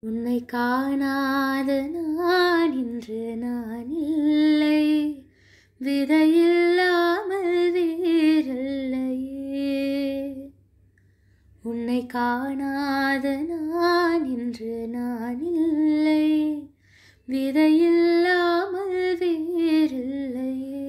உன்னை காணாத நான் இன்று நான் இல்லை விதையில்லாமல் வேறில்லையே உன்னை காணாத நான் இன்று நான் இல்லை விதையில்லாமல் வேறில்லையே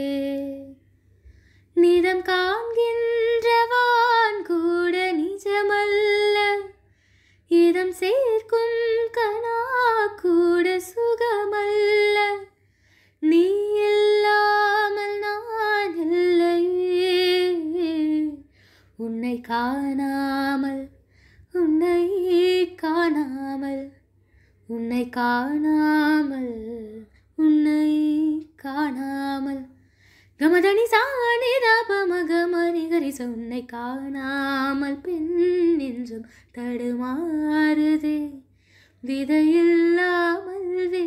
நிதம் காண்கின்றவான் கூட நிஜமல்ல இதம் சேர்க்கும் கனா கூட சுகமல்ல நீ இல்லாமல் நான் இல்லையே உன்னை காணாமல் உன்னை காணாமல் உன்னை காணாமல் உன்னை காணாமல் கமதனி சாணிதா பமகமரி கரிச உன்னை காணாமல் பெண் என்றும் தடுமாறுதே விதையில்லாமல்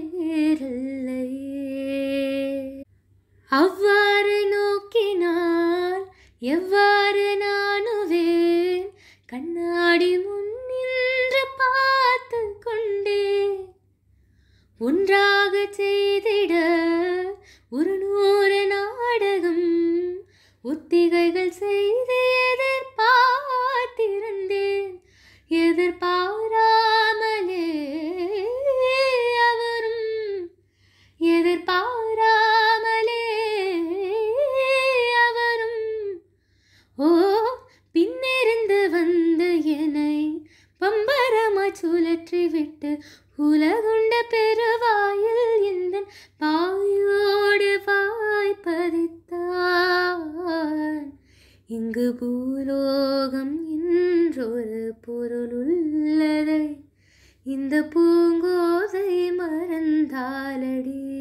வேறில்லையே அவ்வாறு நோக்கினால் எவ்வாறு நானுவேன் கண்ணாடி முன் நின்று பார்த்து கொண்டேன் ஒன்றாக செய்திட ஒரு நூறு நாடகம் ஒத்திகைகள் செய்து எதிர்பார்த்திருந்தேன் எதிர்பாராமலே அவரும் எதிர்பாராமலே அவரும் ஓ பின்னிருந்து வந்து என்னை பம்பரமாய் சுழற்றி விட்டு உலகுண்ட பெருவாயில் இந்த பாயோடு வாய் பதித்தான் இங்கு பூலோகம் என்றொரு பொருள் உள்ளதை இந்த பூங்கோதை மறந்தாலடி